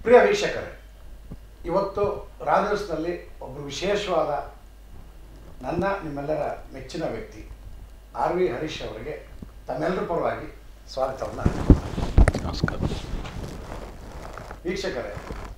ಪ್ರಿಯ ವೀಕ್ಷಕರೇ ಇವತ್ತು ರಾಜರ್ಸ್ನಲ್ಲಿ ಒಬ್ಬರು ವಿಶೇಷವಾದ ನನ್ನ ನಿಮ್ಮೆಲ್ಲರ ಮೆಚ್ಚಿನ ವ್ಯಕ್ತಿ ಆರ್ ವಿ ಹರೀಶ್ ಅವರಿಗೆ ತಮ್ಮೆಲ್ಲರ ಪರವಾಗಿ ಸ್ವಾಗತವನ್ನು ನಮಸ್ಕಾರ ವೀಕ್ಷಕರೇ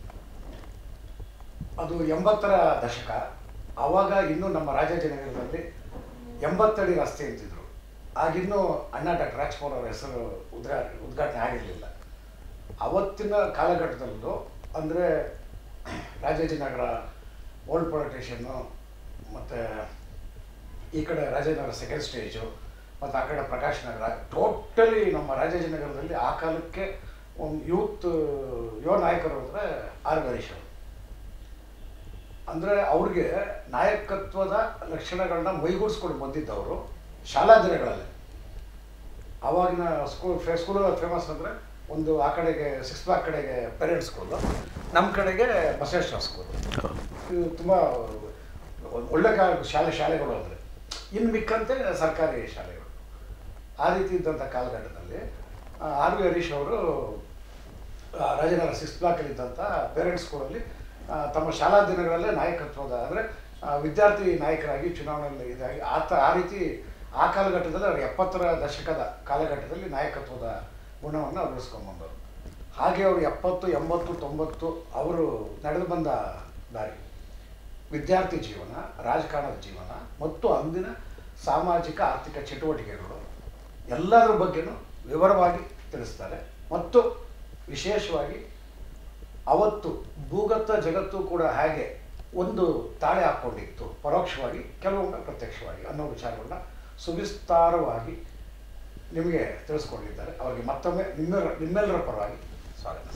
ಅದು ಎಂಬತ್ತರ ದಶಕ ಆವಾಗ ಇನ್ನೂ ನಮ್ಮ ರಾಜಾಜಿನಗರದಲ್ಲಿ ಎಂಬತ್ತಡಿ ರಸ್ತೆ ಅಂತಿದ್ರು ಆಗಿನ್ನೂ ಅಣ್ಣ ಡಾಕ್ಟರ್ ರಾಜ್ಕುಮಾರ್ ಅವರ ಹೆಸರು ಉದ್ಘಾ ಉದ್ಘಾಟನೆ ಆಗಿರಲಿಲ್ಲ ಅವತ್ತಿನ ಕಾಲಘಟ್ಟದಲ್ಲೂ ಅಂದರೆ ರಾಜಾಜಿನಗರ ಓಲ್ಡ್ ಪೊಲೀಸ್ ಸ್ಟೇಷನ್ನು ಮತ್ತು ಈ ಕಡೆ ರಾಜಾಜಿನಗರ ಸೆಕೆಂಡ್ ಸ್ಟೇಜು ಮತ್ತು ಆ ಕಡೆ ಪ್ರಕಾಶ್ ನಗರ ಟೋಟಲಿ ನಮ್ಮ ರಾಜಾಜಿನಗರದಲ್ಲಿ ಆ ಕಾಲಕ್ಕೆ ಒಂದು ಯೂತ್ ಯುವ ನಾಯಕರು ಅಂದರೆ ಆರ್ ಗಣೇಶ್ ಅವರು ಅಂದರೆ ಅವ್ರಿಗೆ ನಾಯಕತ್ವದ ಲಕ್ಷಣಗಳನ್ನ ಮೈಗೂಡಿಸ್ಕೊಂಡು ಬಂದಿದ್ದವರು ಶಾಲಾ ದಿನಗಳಲ್ಲಿ ಆವಾಗಿನ ಸ್ಕೂಲ್ ಫೇ ಸ್ಕೂಲ್ ಫೇಮಸ್ ಅಂದರೆ ಒಂದು ಆ ಕಡೆಗೆ ಸಿಕ್ಸ್ ಬ್ಲಾಕ್ ಕಡೆಗೆ ಪೇರೆಂಟ್ಸ್ ಸ್ಕೂಲು ನಮ್ಮ ಕಡೆಗೆ ಬಸವೇಶ್ವರ ಸ್ಕೂಲು ಇದು ತುಂಬ ಒಳ್ಳೆ ಕಾ ಶಾಲೆ ಶಾಲೆಗಳು ಅಂದರೆ ಇನ್ನು ಮಿಕ್ಕಂತೆ ಸರ್ಕಾರಿ ಶಾಲೆಗಳು ಆ ರೀತಿ ಇದ್ದಂಥ ಕಾಲಘಟ್ಟದಲ್ಲಿ ಆ, ಆರ್ ವಿ ಹರೀಶ್ ಅವರು ಆ, ರಾಜನಗರ ಸಿಕ್ಸ್ ಬ್ಲಾಕಲ್ಲಿ ಇದ್ದಂಥ ಪೇರೆಂಟ್ಸ್ ಸ್ಕೂಲಲ್ಲಿ ಆ, ತಮ್ಮ ಶಾಲಾ ದಿನಗಳಲ್ಲೇ ನಾಯಕತ್ವದ ಅಂದರೆ ವಿದ್ಯಾರ್ಥಿ ನಾಯಕರಾಗಿ ಚುನಾವಣೆಯಲ್ಲಿ ಇದಾಗಿ ಆತ ಆ ರೀತಿ ಆ ಕಾಲಘಟ್ಟದಲ್ಲಿ ಅವರು ಎಪ್ಪತ್ತರ ದಶಕದ ಕಾಲಘಟ್ಟದಲ್ಲಿ ನಾಯಕತ್ವದ ಗುಣವನ್ನು ಅಳವಡಿಸ್ಕೊಂಡ್ಬಂದವರು ಹಾಗೆ ಅವರು ಎಪ್ಪತ್ತು ಎಂಬತ್ತು ತೊಂಬತ್ತು ಅವರು ನಡೆದು ಬಂದ ದಾರಿ ವಿದ್ಯಾರ್ಥಿ ಜೀವನ ರಾಜಕಾರಣದ ಜೀವನ ಮತ್ತು ಅಂದಿನ ಸಾಮಾಜಿಕ ಆರ್ಥಿಕ ಚಟುವಟಿಕೆಗಳು ಎಲ್ಲದರ ಬಗ್ಗೆನೂ ವಿವರವಾಗಿ ತಿಳಿಸ್ತಾರೆ ಮತ್ತು ವಿಶೇಷವಾಗಿ ಅವತ್ತು ಭೂಗತ ಜಗತ್ತು ಕೂಡ ಹಾಗೆ ಒಂದು ತಾಳೆ ಹಾಕ್ಕೊಂಡಿತ್ತು ಪರೋಕ್ಷವಾಗಿ ಕೆಲವೊಮ್ಮೆ ಪ್ರತ್ಯಕ್ಷವಾಗಿ ಅನ್ನೋ ವಿಚಾರಗಳನ್ನ ಸುವಿಸ್ತಾರವಾಗಿ ನಿಮಗೆ ತಿಳಿಸ್ಕೊಂಡಿದ್ದಾರೆ ಅವರಿಗೆ ಮತ್ತೊಮ್ಮೆ ನಿಮ್ಮೆಲ್ಲ ನಿಮ್ಮೆಲ್ಲರ ಪರವಾಗಿ ಸ್ವಾಗತ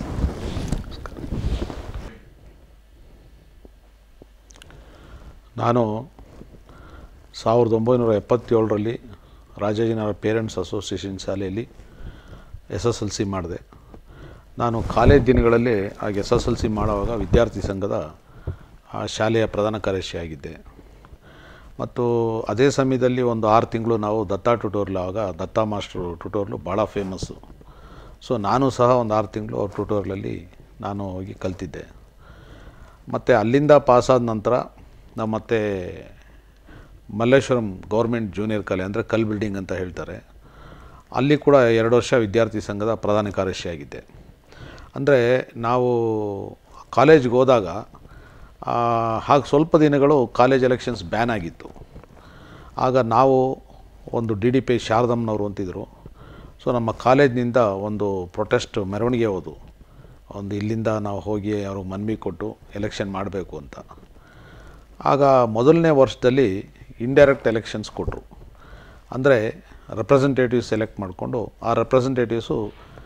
ನಾನು ಸಾವಿರದ ಒಂಬೈನೂರ ಎಪ್ಪತ್ತೇಳರಲ್ಲಿ ರಾಜಾಜಿನಗರ ಪೇರೆಂಟ್ಸ್ ಅಸೋಸಿಯೇಷನ್ ಶಾಲೆಯಲ್ಲಿ ಎಸ್ ಎಸ್ ಎಲ್ ಸಿ ಮಾಡಿದೆ ನಾನು ಕಾಲೇಜ್ ದಿನಗಳಲ್ಲಿ ಆಗ ಎಸ್ ಎಸ್ ಎಲ್ ಸಿ ಮಾಡುವಾಗ ವಿದ್ಯಾರ್ಥಿ ಸಂಘದ ಆ ಶಾಲೆಯ ಪ್ರಧಾನ ಕಾರ್ಯದರ್ಶಿಯಾಗಿದ್ದೆ ಮತ್ತು ಅದೇ ಸಮಯದಲ್ಲಿ ಒಂದು ಆರು ತಿಂಗಳು ನಾವು ದತ್ತಾ ಟ್ಯುಟೋರ್ಲ್ ಆವಾಗ ದತ್ತಾ ಮಾಸ್ಟ್ರು ಟ್ಯುಟೋರ್ಲು ಭಾಳ ಫೇಮಸ್ಸು ಸೊ ನಾನು ಸಹ ಒಂದು ಆರು ತಿಂಗಳು ಅವ್ರ ಟ್ಯುಟೋರ್ಲಲ್ಲಿ ನಾನು ಹೋಗಿ ಕಲ್ತಿದ್ದೆ ಮತ್ತು ಅಲ್ಲಿಂದ ಪಾಸಾದ ನಂತರ ನಾವು ಮತ್ತೆ ಮಲ್ಲೇಶ್ವರಂ ಗೌರ್ಮೆಂಟ್ ಜೂನಿಯರ್ ಕಾಲೇಜ್ ಅಂದರೆ ಕಲ್ ಬಿಲ್ಡಿಂಗ್ ಅಂತ ಹೇಳ್ತಾರೆ ಅಲ್ಲಿ ಕೂಡ ಎರಡು ವರ್ಷ ವಿದ್ಯಾರ್ಥಿ ಸಂಘದ ಪ್ರಧಾನ ಕಾರ್ಯದರ್ಶಿಯಾಗಿದ್ದೆ ಅಂದರೆ ನಾವು ಕಾಲೇಜ್ಗೆ ಹೋದಾಗ ಹಾಗೆ ಸ್ವಲ್ಪ ದಿನಗಳು ಕಾಲೇಜ್ ಎಲೆಕ್ಷನ್ಸ್ ಬ್ಯಾನ್ ಆಗಿತ್ತು ಆಗ ನಾವು ಒಂದು ಡಿ ಡಿ ಪಿ ಶಾರದಮ್ಮನವರು ಅಂತಿದ್ರು ಸೊ ನಮ್ಮ ಕಾಲೇಜಿನಿಂದ ಒಂದು ಪ್ರೊಟೆಸ್ಟ್ ಮೆರವಣಿಗೆ ಹೋದು ಒಂದು ಇಲ್ಲಿಂದ ನಾವು ಹೋಗಿ ಅವ್ರಿಗೆ ಮನವಿ ಕೊಟ್ಟು ಎಲೆಕ್ಷನ್ ಮಾಡಬೇಕು ಅಂತ ಆಗ ಮೊದಲನೇ ವರ್ಷದಲ್ಲಿ ಇಂಡೈರೆಕ್ಟ್ ಎಲೆಕ್ಷನ್ಸ್ ಕೊಟ್ಟರು ಅಂದರೆ ರೆಪ್ರೆಸೆಂಟೇಟಿವ್ಸ್ ಸೆಲೆಕ್ಟ್ ಮಾಡಿಕೊಂಡು ಆ ರೆಪ್ರೆಸೆಂಟೇಟಿವ್ಸು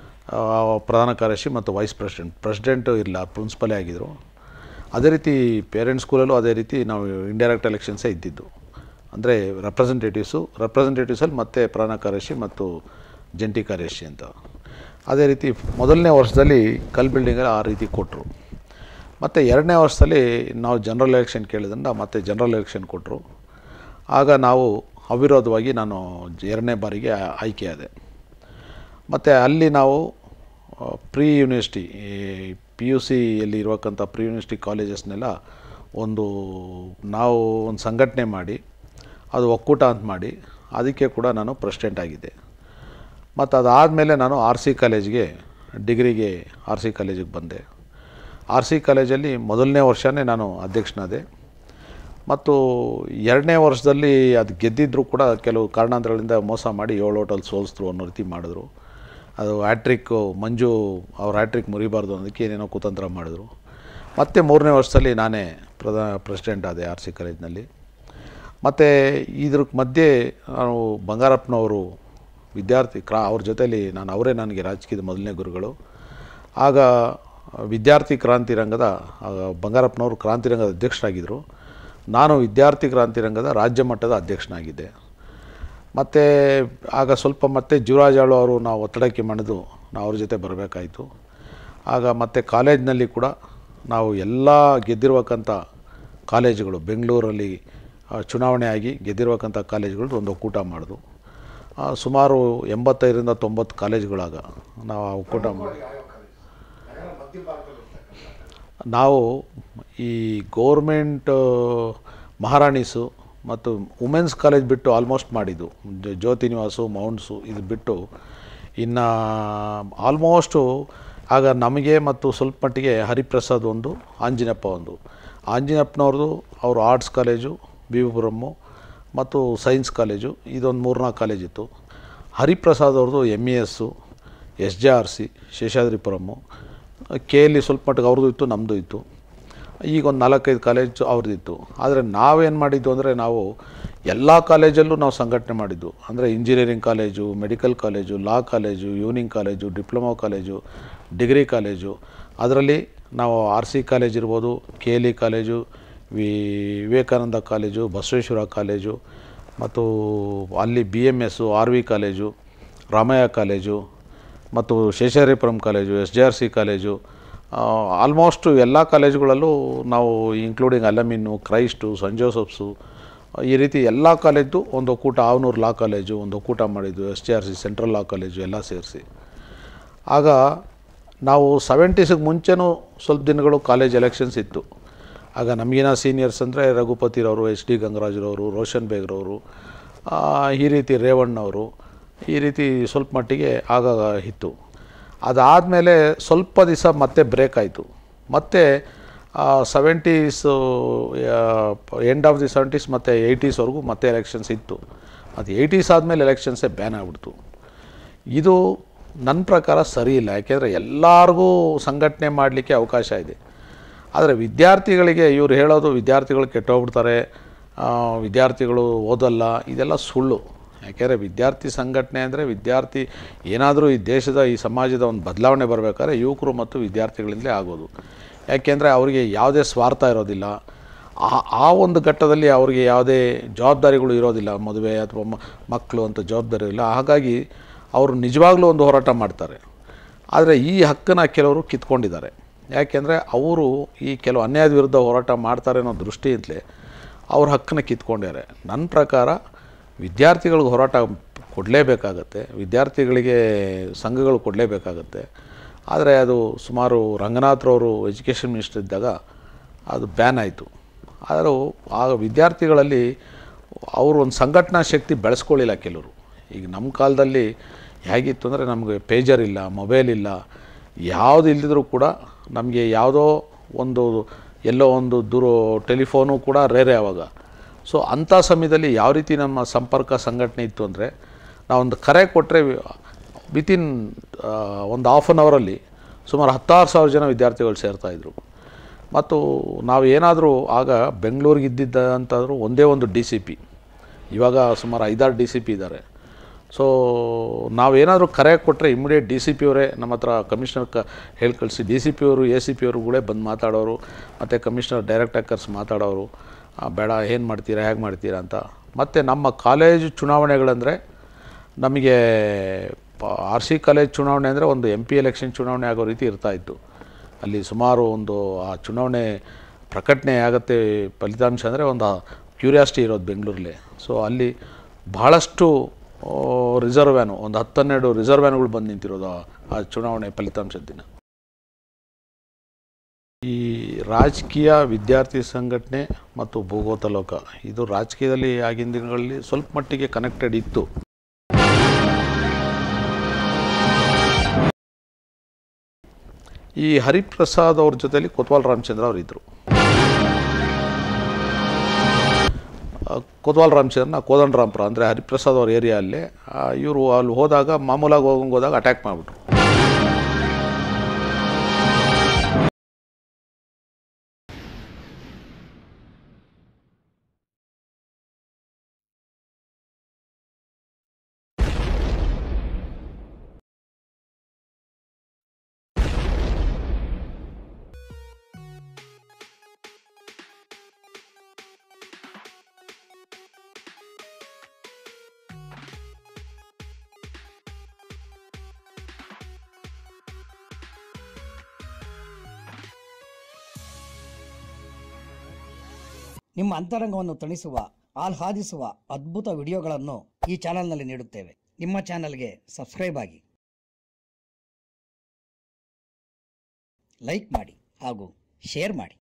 ಪ್ರಧಾನ ಕಾರ್ಯದರ್ಶಿ ಮತ್ತು ವೈಸ್ ಪ್ರೆಸಿಡೆಂಟ್ ಪ್ರೆಸಿಡೆಂಟು ಇಲ್ಲ ಪ್ರಿನ್ಸಿಪಲೇ ಆಗಿದ್ದರು ಅದೇ ರೀತಿ ಪೇರೆಂಟ್ಸ್ ಸ್ಕೂಲಲ್ಲೂ ಅದೇ ರೀತಿ ನಾವು ಇಂಡೈರೆಕ್ಟ್ ಎಲೆಕ್ಷನ್ಸೇ ಇದ್ದಿದ್ದು ಅಂದರೆ ರೆಪ್ರೆಸೆಂಟೇಟಿವ್ಸು ರೆಪ್ರೆಸೆಂಟೇಟಿವ್ಸಲ್ಲಿ ಮತ್ತೆ ಪ್ರಧಾನ ಕಾರ್ಯದರ್ಶಿ ಮತ್ತು ಜಂಟಿ ಕಾರ್ಯದರ್ಶಿ ಅಂತ ಅದೇ ರೀತಿ ಮೊದಲನೇ ವರ್ಷದಲ್ಲಿ ಕಲ್ ಬಿಲ್ಡಿಂಗಲ್ಲಿ ಆ ರೀತಿ ಕೊಟ್ಟರು ಮತ್ತು ಎರಡನೇ ವರ್ಷದಲ್ಲಿ ನಾವು ಜನರಲ್ ಎಲೆಕ್ಷನ್ ಕೇಳಿದ್ರಿಂದ ಮತ್ತೆ ಜನರಲ್ ಎಲೆಕ್ಷನ್ ಕೊಟ್ಟರು ಆಗ ನಾವು ಅವಿರೋಧವಾಗಿ ನಾನು ಎರಡನೇ ಬಾರಿಗೆ ಆಯ್ಕೆಯಾದೆ ಮತ್ತು ಅಲ್ಲಿ ನಾವು ಪ್ರೀ ಯೂನಿವರ್ಸಿಟಿ ಪಿ ಯು ಸಿಯಲ್ಲಿ ಇರತಕ್ಕಂಥ ಪ್ರೀ ಯೂನಿವರ್ಸಿಟಿ ಕಾಲೇಜಸ್ನೆಲ್ಲ ಒಂದು ನಾವು ಒಂದು ಸಂಘಟನೆ ಮಾಡಿ ಅದು ಒಕ್ಕೂಟ ಅಂತ ಮಾಡಿ ಅದಕ್ಕೆ ಕೂಡ ನಾನು ಪ್ರೆಸಿಡೆಂಟ್ ಆಗಿದ್ದೆ ಮತ್ತು ಅದಾದಮೇಲೆ ನಾನು ಆರ್ ಸಿ ಕಾಲೇಜ್ಗೆ ಡಿಗ್ರಿಗೆ ಆರ್ ಸಿ ಕಾಲೇಜಿಗೆ ಬಂದೆ ಆರ್ ಸಿ ಕಾಲೇಜಲ್ಲಿ ಮೊದಲನೇ ವರ್ಷವೇ ನಾನು ಅಧ್ಯಕ್ಷನಾದೆ ಮತ್ತು ಎರಡನೇ ವರ್ಷದಲ್ಲಿ ಅದು ಗೆದ್ದಿದ್ದರೂ ಕೂಡ ಕೆಲವು ಕಾರಣಾಂತರಗಳಿಂದ ಮೋಸ ಮಾಡಿ ಏಳು ಓಟಲ್ಲಿ ಸೋಲಿಸಿದ್ರು ಅನ್ನೋ ರೀತಿ ಮಾಡಿದ್ರು ಅದು ಹ್ಯಾಟ್ರಿಕ್ಕು ಮಂಜು ಅವ್ರ ಹ್ಯಾಟ್ರಿಕ್ ಮುರಿಬಾರ್ದು ಅನ್ನೋದಕ್ಕೆ ಏನೇನೋ ಕುತಂತ್ರ ಮಾಡಿದ್ರು ಮತ್ತು ಮೂರನೇ ವರ್ಷದಲ್ಲಿ ನಾನೇ ಪ್ರಧಾ ಪ್ರೆಸಿಡೆಂಟ್ ಆದೆ ಆರ್ ಸಿ ಕಾಲೇಜ್ನಲ್ಲಿ ಮತ್ತು ಇದ್ರ ಮಧ್ಯೆ ನಾನು ಬಂಗಾರಪ್ಪನವರು ವಿದ್ಯಾರ್ಥಿ ಕ್ರಾ ಅವ್ರ ಜೊತೆಯಲ್ಲಿ ನಾನು ಅವರೇ ನನಗೆ ರಾಜಕೀಯದ ಮೊದಲನೇ ಗುರುಗಳು ಆಗ ವಿದ್ಯಾರ್ಥಿ ಕ್ರಾಂತಿ ರಂಗದ ಆಗ ಬಂಗಾರಪ್ಪನವರು ಕ್ರಾಂತಿ ರಂಗದ ಅಧ್ಯಕ್ಷರಾಗಿದ್ದರು ನಾನು ವಿದ್ಯಾರ್ಥಿ ಕ್ರಾಂತಿ ರಂಗದ ರಾಜ್ಯ ಮಟ್ಟದ ಅಧ್ಯಕ್ಷನಾಗಿದ್ದೆ ಮತ್ತು ಆಗ ಸ್ವಲ್ಪ ಮತ್ತೆ ಜೀವರಾಜಾಳು ಅವರು ನಾವು ಒತ್ತಡಕ್ಕೆ ಮಣಿದು ನಾವು ಅವ್ರ ಜೊತೆ ಬರಬೇಕಾಯಿತು ಆಗ ಮತ್ತೆ ಕಾಲೇಜಿನಲ್ಲಿ ಕೂಡ ನಾವು ಎಲ್ಲ ಗೆದ್ದಿರುವಕ್ಕಂಥ ಕಾಲೇಜುಗಳು ಬೆಂಗಳೂರಲ್ಲಿ ಆ, ಚುನಾವಣೆ ಆಗಿ ಗೆದ್ದಿರುವಕ್ಕಂಥ ಕಾಲೇಜುಗಳು ಒಂದು ಒಕ್ಕೂಟ ಮಾಡಿದ್ವು ಆ, ಸುಮಾರು ಎಂಬತ್ತೈದರಿಂದ ತೊಂಬತ್ತು ಕಾಲೇಜುಗಳಾಗ ನಾವು ಆ ಒಕ್ಕೂಟ ಮಾಡಿ ಯಾವ ಕಾಲೇಜ್ ನಗರ ಮಧ್ಯಭಾಗದಲ್ಲಿ ಇರ್ತಕ್ಕಂಥ ನಾವು ಈ ಗೋರ್ಮೆಂಟ್ ಮಹಾರಾಣೀಸು ಮತ್ತು ವುಮೆನ್ಸ್ ಕಾಲೇಜ್ ಬಿಟ್ಟು ಆಲ್ಮೋಸ್ಟ್ ಮಾಡಿದ್ದು ಜ- ಜ್ಯೋತಿ ನಿವಾಸು ಮೌಂಟ್ಸು ಇದು ಬಿಟ್ಟು ಇನ್ನು ಆಲ್ಮೋಸ್ಟು ಆಗ ನಮಗೆ ಮತ್ತು ಸ್ವಲ್ಪ ಮಟ್ಟಿಗೆ ಹರಿಪ್ರಸಾದ್ ಒಂದು ಆಂಜಿನಪ್ಪ ಒಂದು ಆಂಜಿನಪ್ಪನವ್ರದ್ದು ಅವರು arts college B V Puram ಮತ್ತು ಸೈನ್ಸ್ ಕಾಲೇಜು ಇದೊಂದು ಮೂರ್ನಾಲ್ಕು ಕಾಲೇಜಿತ್ತು ಹರಿಪ್ರಸಾದ್ ಅವ್ರದ್ದು M E S S J R C Seshadripuram K ಎಲ್ಲಿ ಸ್ವಲ್ಪ ಮಟ್ಟಿಗೆ ಅವ್ರದ್ದು ಇತ್ತು ನಮ್ಮದು ಇತ್ತು ಈಗ ಒಂದು ನಾಲ್ಕೈದು ಕಾಲೇಜು ಅವ್ರದ್ದಿತ್ತು ಆದರೆ ನಾವೇನು ಮಾಡಿದ್ದು ಅಂದರೆ ನಾವು ಎಲ್ಲ ಕಾಲೇಜಲ್ಲೂ ನಾವು ಸಂಘಟನೆ ಮಾಡಿದ್ದು ಅಂದರೆ engineering college medical college law college evening college diploma college degree college ಅದರಲ್ಲಿ ನಾವು ಆರ್ ಸಿ ಕಾಲೇಜ್ ಇರ್ಬೋದು K L E college V Vivekananda college Basaveshwara college ಮತ್ತು ಅಲ್ಲಿ B M S R V college Ramaiah college ಮತ್ತು Seshadripuram college S J R C college almost ಎಲ್ಲ ಕಾಲೇಜುಗಳಲ್ಲೂ ನಾವು including Alameen Christ saint Joseph's ಈ ರೀತಿ ಎಲ್ಲ ಕಾಲೇಜು ಒಂದು ಒಕ್ಕೂಟ ಆವನೂರು ಲಾ ಕಾಲೇಜು ಒಂದು ಒಕ್ಕೂಟ ಮಾಡಿದ್ದು S J R C central law college ಎಲ್ಲ ಸೇರಿಸಿ ಆಗ ನಾವು ಸೆವೆಂಟೀಸಿಗೆ ಮುಂಚೆನೂ ಸ್ವಲ್ಪ ದಿನಗಳು ಕಾಲೇಜ್ ಎಲೆಕ್ಷನ್ಸ್ ಇತ್ತು ಆಗ ನಮಗಿನ ಸೀನಿಯರ್ಸ್ ಅಂದರೆ ರಘುಪತಿರವರು ಎಚ್ ಡಿ ಗಂಗರಾಜ್ರವರು ರೋಷನ್ ಬೇಗ್ರವರು ಆ, ಈ ರೀತಿ ರೇವಣ್ಣವರು ಈ ರೀತಿ ಸ್ವಲ್ಪ ಮಟ್ಟಿಗೆ ಆಗಾಗ ಇತ್ತು ಅದಾದಮೇಲೆ ಸ್ವಲ್ಪ ದಿವಸ ಮತ್ತೆ ಬ್ರೇಕ್ ಆಯಿತು ಮತ್ತೆ seventies end of the seventies ಮತ್ತು ಏಯ್ಟೀಸ್ವರೆಗೂ ಮತ್ತೆ ಎಲೆಕ್ಷನ್ಸ್ ಇತ್ತು ಅದು ಏಯ್ಟೀಸ್ ಆದಮೇಲೆ ಎಲೆಕ್ಷನ್ಸೇ ಬ್ಯಾನ್ ಆಗಿಬಿಡ್ತು ಇದು ನನ್ನ ಪ್ರಕಾರ ಸರಿ ಇಲ್ಲ ಯಾಕೆಂದರೆ ಎಲ್ಲರಿಗೂ ಸಂಘಟನೆ ಮಾಡಲಿಕ್ಕೆ ಅವಕಾಶ ಇದೆ ಆದರೆ ವಿದ್ಯಾರ್ಥಿಗಳಿಗೆ ಇವ್ರು ಹೇಳೋದು ವಿದ್ಯಾರ್ಥಿಗಳು ಕೆಟ್ಟೋಗ್ಬಿಡ್ತಾರೆ ಆ, ವಿದ್ಯಾರ್ಥಿಗಳು ಓದಲ್ಲ ಇದೆಲ್ಲ ಸುಳ್ಳು ಯಾಕೆಂದರೆ ವಿದ್ಯಾರ್ಥಿ ಸಂಘಟನೆ ಅಂದರೆ ವಿದ್ಯಾರ್ಥಿ ಏನಾದರೂ ಈ ದೇಶದ ಈ ಸಮಾಜದ ಒಂದು ಬದಲಾವಣೆ ಬರಬೇಕಾದ್ರೆ ಯುವಕರು ಮತ್ತು ವಿದ್ಯಾರ್ಥಿಗಳಿಂದಲೇ ಆಗೋದು ಯಾಕೆಂದರೆ ಅವರಿಗೆ ಯಾವುದೇ ಸ್ವಾರ್ಥ ಇರೋದಿಲ್ಲ ಆ ಆ ಒಂದು ಘಟ್ಟದಲ್ಲಿ ಅವರಿಗೆ ಯಾವುದೇ ಜವಾಬ್ದಾರಿಗಳು ಇರೋದಿಲ್ಲ ಮದುವೆ ಅಥವಾ ಮ- ಮಕ್ಕಳು ಅಂತ ಜವಾಬ್ದಾರಿ ಇಲ್ಲ ಹಾಗಾಗಿ ಅವರು ನಿಜವಾಗ್ಲೂ ಒಂದು ಹೋರಾಟ ಮಾಡ್ತಾರೆ ಆದರೆ ಈ ಹಕ್ಕನ್ನು ಕೆಲವರು ಕಿತ್ಕೊಂಡಿದ್ದಾರೆ ಯಾಕೆಂದರೆ ಅವರು ಈ ಕೆಲವು ಅನ್ಯಾಯದ ವಿರುದ್ಧ ಹೋರಾಟ ಮಾಡ್ತಾರೆ ಅನ್ನೋ ದೃಷ್ಟಿಯಿಂದಲೇ ಅವ್ರ ಹಕ್ಕನ್ನು ಕಿತ್ಕೊಂಡಿದ್ದಾರೆ ನನ್ನ ಪ್ರಕಾರ ವಿದ್ಯಾರ್ಥಿಗಳಿಗೆ ಹೋರಾಟ ಕೊಡಲೇಬೇಕಾಗತ್ತೆ ವಿದ್ಯಾರ್ಥಿಗಳಿಗೆ ಸಂಘಗಳು ಕೊಡಲೇಬೇಕಾಗತ್ತೆ ಆದರೆ ಅದು ಸುಮಾರು ರಂಗನಾಥ್ರವರು ಎಜುಕೇಷನ್ ಮಿನಿಸ್ಟರ್ ಇದ್ದಾಗ ಅದು ಬ್ಯಾನ್ ಆಯಿತು ಆದರೂ ಆಗ ವಿದ್ಯಾರ್ಥಿಗಳಲ್ಲಿ ಅವರು ಒಂದು ಸಂಘಟನಾ ಶಕ್ತಿ ಬೆಳೆಸ್ಕೊಳ್ಳಿಲ್ಲ ಕೆಲವರು ಈಗ ನಮ್ಮ ಕಾಲದಲ್ಲಿ ಹೇಗಿತ್ತು ಅಂದರೆ ನಮಗೆ ಪೇಜರ್ ಇಲ್ಲ ಮೊಬೈಲ್ ಇಲ್ಲ ಯಾವುದು ಇಲ್ಲದಿದ್ರೂ ಕೂಡ ನಮಗೆ ಯಾವುದೋ ಒಂದು ಎಲ್ಲೋ ಒಂದು ದೂರ ಟೆಲಿಫೋನು ಕೂಡ ರೇರೆ ಆವಾಗ ಸೊ ಅಂಥ ಸಮಯದಲ್ಲಿ ಯಾವ ರೀತಿ ನಮ್ಮ ಸಂಪರ್ಕ ಸಂಘಟನೆ ಇತ್ತು ಅಂದರೆ ನಾವೊಂದು ಕರೆ ಕೊಟ್ಟರೆ ವಿತಿನ್ ಒಂದು ಹಾಫ್ ಆನ್ ಅವರಲ್ಲಿ ಸುಮಾರು ಹತ್ತಾರು ಸಾವಿರ ಜನ ವಿದ್ಯಾರ್ಥಿಗಳು ಸೇರ್ತಾಯಿದ್ರು ಮತ್ತು ನಾವು ಏನಾದರೂ ಆಗ ಬೆಂಗಳೂರಿಗೆ ಇದ್ದಿದ್ದ ಅಂತಾದರೂ ಒಂದೇ ಒಂದು ಡಿ ಸಿ ಪಿ ಇವಾಗ ಸುಮಾರು ಐದಾರು ಡಿ ಸಿ ಪಿ ಇದ್ದಾರೆ ಸೊ ನಾವೇನಾದರೂ ಕರೆ ಕೊಟ್ಟರೆ ಇಮಿಡಿಯೇಟ್ ಡಿ ಸಿ ಪಿ ಅವರೇ ನಮ್ಮ ಹತ್ರ ಕಮಿಷನರ್ ಕ ಹೇಳಿ ಕಳಿಸಿ ಡಿ ಸಿ ಪಿ ಅವರು ಎ ಸಿ ಪಿ ಅವರುಗಳೇ ಬಂದು ಮಾತಾಡೋರು ಮತ್ತು ಕಮಿಷನರ್ ಡೈರೆಕ್ಟ್ ಕರ್ಸಿ ಮಾತಾಡೋರು ಆ, ಬೇಡ ಏನು ಮಾಡ್ತೀರಾ ಹೇಗೆ ಮಾಡ್ತೀರಾ ಅಂತ ಮತ್ತು ನಮ್ಮ ಕಾಲೇಜು ಚುನಾವಣೆಗಳಂದರೆ ನಮಗೆ ಆರ್ ಸಿ ಕಾಲೇಜ್ ಚುನಾವಣೆ ಅಂದರೆ ಒಂದು ಎಮ್ ಪಿ ಎಲೆಕ್ಷನ್ ಚುನಾವಣೆ ಆಗೋ ರೀತಿ ಇರ್ತಾಯಿತ್ತು ಅಲ್ಲಿ ಸುಮಾರು ಒಂದು ಆ ಚುನಾವಣೆ ಪ್ರಕಟಣೆ ಆಗುತ್ತೆ ಫಲಿತಾಂಶ ಅಂದರೆ ಒಂದು ಕ್ಯೂರಿಯಾಸಿಟಿ ಇರೋದು ಬೆಂಗಳೂರಲ್ಲಿ ಸೊ ಅಲ್ಲಿ ಬಹಳಷ್ಟು ರಿಸರ್ವ್ ವ್ಯಾನು ಒಂದು ಹತ್ತನ್ನೆರಡು ರಿಸರ್ವ್ ವ್ಯಾನ್ಗಳು ಬಂದು ನಿಂತಿರೋದು ಆ- ಆ ಚುನಾವಣೆ ಫಲಿತಾಂಶದ ದಿನ ಈ ರಾಜಕೀಯ ವಿದ್ಯಾರ್ಥಿ ಸಂಘಟನೆ ಮತ್ತು ಭೂಗೋತ ಲೋಕ ಇದು ರಾಜಕೀಯದಲ್ಲಿ ಆಗಿನ ದಿನಗಳಲ್ಲಿ ಸ್ವಲ್ಪ ಮಟ್ಟಿಗೆ ಕನೆಕ್ಟೆಡ್ ಇತ್ತು ಈ ಹರಿಪ್ರಸಾದ್ ಅವ್ರ ಜೊತೆಲಿ ಕೊತ್ವಾಲ್ ರಾಮಚಂದ್ರ ಅವರು ಇದ್ದರು ಕೊತ್ವಾಲ್ ರಾಮಚಂದ್ರನ ಕೋದಂಡರಾಮ್ಪುರ ಅಂದರೆ ಹರಿಪ್ರಸಾದ್ ಅವ್ರ ಏರಿಯಾ ಇವರು ಅಲ್ಲಿ ಹೋದಾಗ ಮಾಮೂಲಾಗಿ ಹೋಗಂಗೆ ಹೋದಾಗ ಅಟ್ಯಾಕ್ ಮಾಡಿಬಿಟ್ರು ನಿಮ್ಮ ಅಂತರಂಗವನ್ನು ತಣಿಸುವ ಆಹ್ಲಾದಿಸುವ ಅದ್ಭುತ ವಿಡಿಯೋಗಳನ್ನು ಈ ಚಾನೆಲ್ನಲ್ಲಿ ನೀಡುತ್ತೇವೆ ನಿಮ್ಮ ಚಾನೆಲ್ಗೆ ಸಬ್ಸ್ಕ್ರೈಬ್ ಆಗಿ ಲೈಕ್ ಮಾಡಿ ಹಾಗೂ ಶೇರ್ ಮಾಡಿ